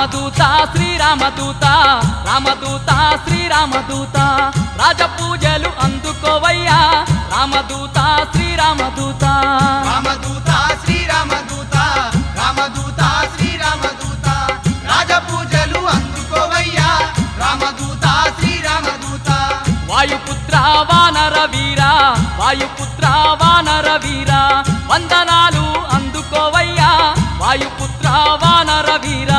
రామదూత శ్రీరామదూత రామదూత శ్రీరామదూత రాజపూజలు అందుకోవయ్యా రామదూత శ్రీరామదూత రామదూత శ్రీరామదూత రామదూత శ్రీరామదూత రాజపూజలు అందుకోవయ్యా రామదూత శ్రీరామదూత వాయుపుత్ర వానర వీర వాయుపుత్ర వానర వీర వందనాలు అందుకోవయ్యా వాయుపుత్ర వానర వీర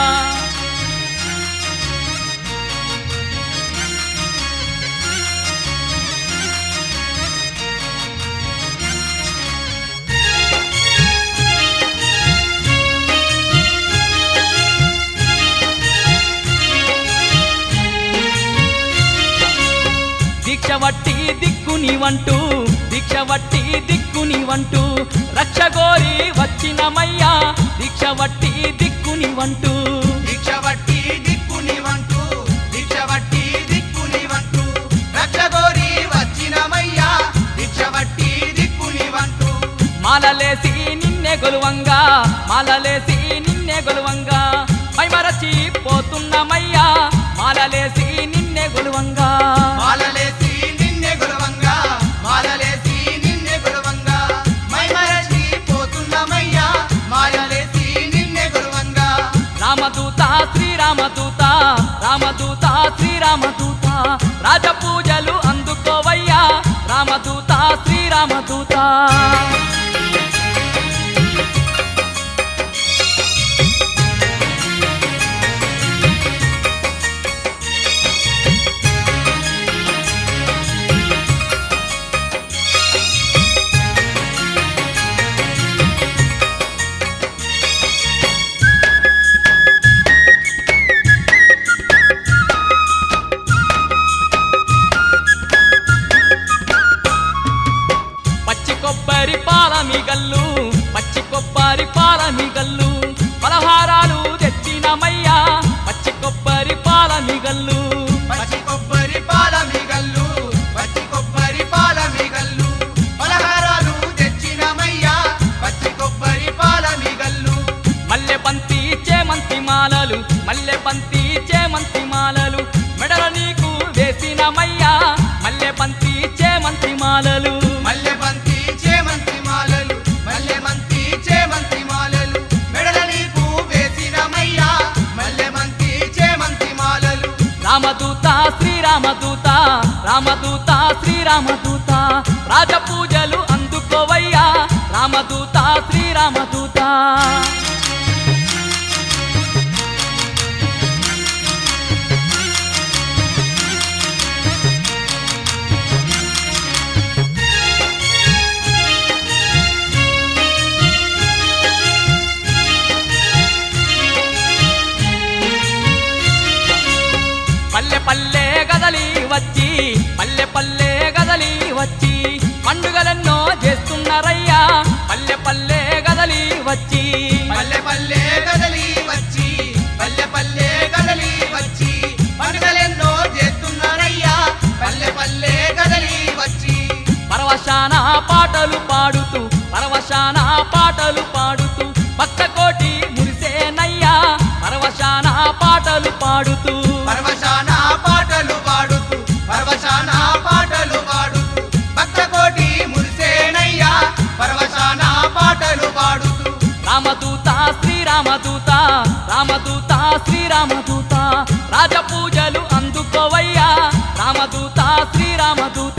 దీక్ష వట్టి దిక్కుని వంటూ దీక్ష వట్టి దిక్కుని వంటూ రక్షగోరి వచ్చినమయ్యా దీక్ష వట్టి దిక్కుని వంటూ దీక్ష వట్టి దిక్కుని వంటూ దీక్ష వట్టి దిక్కుని వంటూ రక్షగోరి వచ్చినమయ్యా దీక్ష వట్టి దిక్కుని వంటూ మాలలేసి నిన్నే గొలువంగా మాలలేసి నిన్నే గొలువంగా మైమరచి పోతున్నమయ్యా మాలలేసి నిన్నే గొలువంగా మాలలేసి నిన్నే గులవంగా మాలలేసి నిన్నే గులవంగా మైమరచి పోతున్నమయ్యా మాలలేసి నిన్నే గులవంగా రామదూత శ్రీరామదూత రామదూత శ్రీరామదూత రాజపూజలు అందుకోవయ్యా రామదూత శ్రీరామదూత పచ్చి కొబ్బరి పాల మిగల్లు పచ్చి కొబ్బరి పాల మిగల్లు పలహారాలు తెచ్చినమయ్యా పచ్చి కొబ్బరి పాల మిగల్లు పచ్చి కొబ్బరి పాల మిగల్లు పచ్చి కొబ్బరి పాల మిగల్లు పలహారాలు తెచ్చినమయ్యా పచ్చి కొబ్బరి పాల మిగల్లు మల్లె బంతి చేమంతి మాలలు మల్లె బంతి చేమంతి మాలలు మెడల నీకు వేసినమయ్యా మల్లె బంతి చేమంతి మాలలు మల్లె బంతి చేమంతి మాలలు మల్లె బంతి చేమంతి మాలలు మెడల నీకు వేసినమయ్యా మల్లె బంతి చేమంతి మాలలు రామదూత శ్రీరామదూత రామదూత శ్రీరామదూత రాజపూజలు అందుకోవయ్యా రామదూత శ్రీరామదూత పల్లె పల్లె గదలి వచ్చి పల్లె పల్లె గదలి వచ్చి పండుగలెన్నో చేస్తున్నారయ్యా పల్లె పల్లె గదలి వచ్చి పల్లె పల్లె కదలి వచ్చి పల్లె పల్లె కదలి వచ్చి పండుగలెన్నో చేస్తున్నారయ్యా పల్లె పల్లె కదలి వచ్చి పరవశాన పాటలు పాడుతూ పరవశాన పాటలు పాడుతూ భక్త కోటి మురిసేనయ్యా పరవశాన పాటలు పాడుతూ పరవశాన పాటలు పాడుతూ పరవశాన పాటలు పాడుతూ భక్త కోటి మురిసేనయ్యా పరవశాన పాటలు పాడుతూ రామదూత శ్రీరామదూత రామదూత శ్రీరామదూత రాజపూజలు అందుకోవయ్యా రామదూత శ్రీరామదూత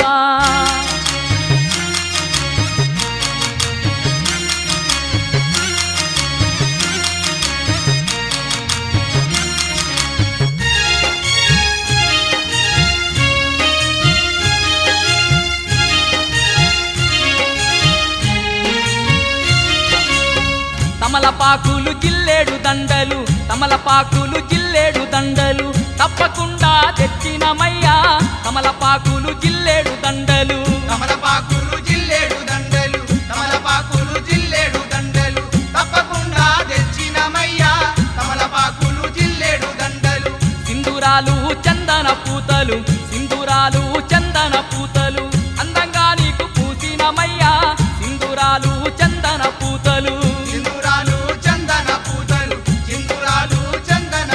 తమలపాకులు జిల్లేడు దండలు తమలపాకులు జిల్లేడు దండలు తప్పకుండా తెచ్చినమయ్యా తమలపాకులు జిల్లేడు దండలు తమలపాకులు జిల్లేడు దండలు తమలపాకులు జిల్లేడు దండలు తప్పకుండా తెచ్చినమయ్యా తమలపాకులు జిల్లేడు దండలు సింధూరాలు చందన పూతలు సింధూరాలు చందన పూతలు అందంగా నీకు పూసినమయ్యా సింధూరాలు చందన పూతలు సింధూరాలు చందన పూతలు సింధూరాలు చందన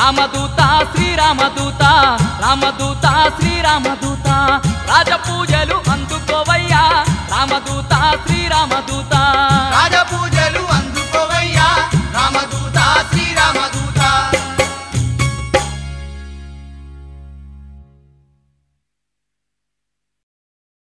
రామదూత శ్రీరామదూత రామదూత శ్రీరామదూత రాజపూజలు అందుకోవయ్యా రామదూత శ్రీరామదూత రాజపూజలు అందుకోవయ్యా రామదూత